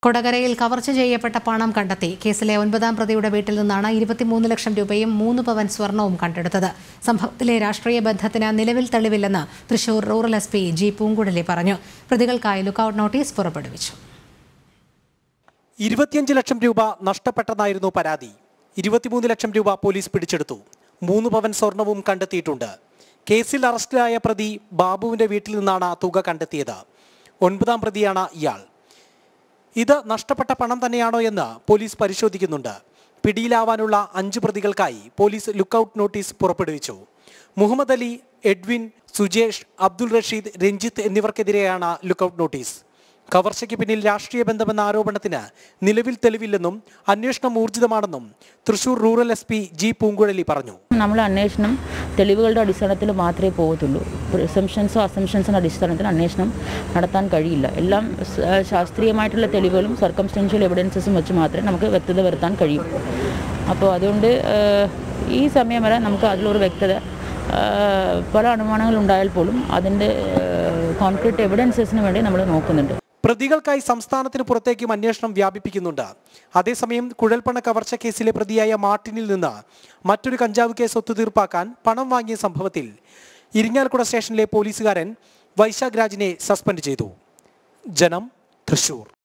കൊടകരയിൽ കവർച്ച ചെയ്യപ്പെട്ട പണം കണ്ടെത്തി കേസിലെ ഒൻപതാം പ്രതിയുടെ വീട്ടിൽ നിന്നാണ് ഇരുപത്തിമൂന്ന് ലക്ഷം രൂപയും മൂന്ന് പവൻ സ്വർണവും കണ്ടെടുത്തത് സംഭവത്തിലെ രാഷ്ട്രീയ ബന്ധത്തിന് നിലവിൽ തെളിവില്ലെന്ന് Thrissur rural S P G Poonkuzhali പറഞ്ഞു പ്രതികൾക്കായി ലുക്കൌട്ട് നോട്ടീസ് പുറപ്പെടുവിച്ചു ഇരുപത്തിയഞ്ച് ലക്ഷം രൂപ നഷ്ടപ്പെട്ടെന്നായിരുന്നു പരാതി ഇരുപത്തിമൂന്ന് ലക്ഷം രൂപ പോലീസ് പിടിച്ചെടുത്തു മൂന്ന് പവൻ സ്വർണവും കണ്ടെത്തിയിട്ടുണ്ട് കേസിൽ അറസ്റ്റിലായ പ്രതി ബാബുവിന്റെ വീട്ടിൽ നിന്നാണ് തുക കണ്ടെത്തിയത് ഒൻപതാം പ്രതിയാണ് ഇയാൾ ഇത് നഷ്ടപ്പെട്ട പണം തന്നെയാണോ എന്ന് പോലീസ് പരിശോധിക്കുന്നുണ്ട് പിടിയിലാവാനുള്ള അഞ്ച് പ്രതികൾക്കായി പോലീസ് ലുക്കൌട്ട് നോട്ടീസ് പുറപ്പെടുവിച്ചു മുഹമ്മദ് അലി എഡ്വിൻ സുജേഷ് അബ്ദുൾ റഷീദ് രഞ്ജിത്ത് എന്നിവർക്കെതിരെയാണ് ലുക്കൌട്ട് നോട്ടീസ് കവർച്ചയ്ക്ക് പിന്നിൽ രാഷ്ട്രീയ ബന്ധമെന്ന ആരോപണത്തിന് നിലവിൽ തെളിവില്ലെന്നും അന്വേഷണം ഊർജിതമാണെന്നും Thrissur rural S P G Poonkuzhali പറഞ്ഞു നമ്മൾ അന്വേഷണം തെളിവുകളുടെ അടിസ്ഥാനത്തിൽ മാത്രമേ പോകത്തുള്ളൂ പ്രിസംഷൻസോ അസംഷൻസിൻ്റെ അടിസ്ഥാനത്തിൽ അന്വേഷണം നടത്താൻ കഴിയില്ല എല്ലാം സ- ശാസ്ത്രീയമായിട്ടുള്ള തെളിവുകളും സർക്കംസ്റ്റൻഷ്യൽ എവിഡൻസസും വെച്ച് മാത്രമേ നമുക്ക് വ്യക്തത വരുത്താൻ കഴിയും അപ്പോൾ അതുകൊണ്ട് ഏഹ്, ഈ സമയം വരെ നമുക്ക് അതിലൊരു വ്യക്തത ഏഹ്, പല അനുമാനങ്ങൾ ഉണ്ടായാൽ പോലും അതിൻ്റെ കോൺക്രീറ്റ് എവിഡൻസസിന് വേണ്ടി നമ്മൾ നോക്കുന്നുണ്ട് പ്രതികൾക്കായി സംസ്ഥാനത്തിന് പുറത്തേക്കും അന്വേഷണം വ്യാപിപ്പിക്കുന്നുണ്ട് അതേസമയം കുഴൽപ്പണ കവർച്ച കേസിലെ പ്രതിയായ മാർട്ടിനിൽ നിന്ന് മറ്റൊരു കഞ്ചാവ് കേസ് ഒത്തുതീർപ്പാക്കാൻ പണം വാങ്ങിയ സംഭവത്തിൽ ഇരിങ്ങാലക്കുട സ്റ്റേഷനിലെ പോലീസുകാരൻ വൈശാഖ് രാജിനെ സസ്പെൻഡ് ചെയ്തു ജനം തൃശൂർ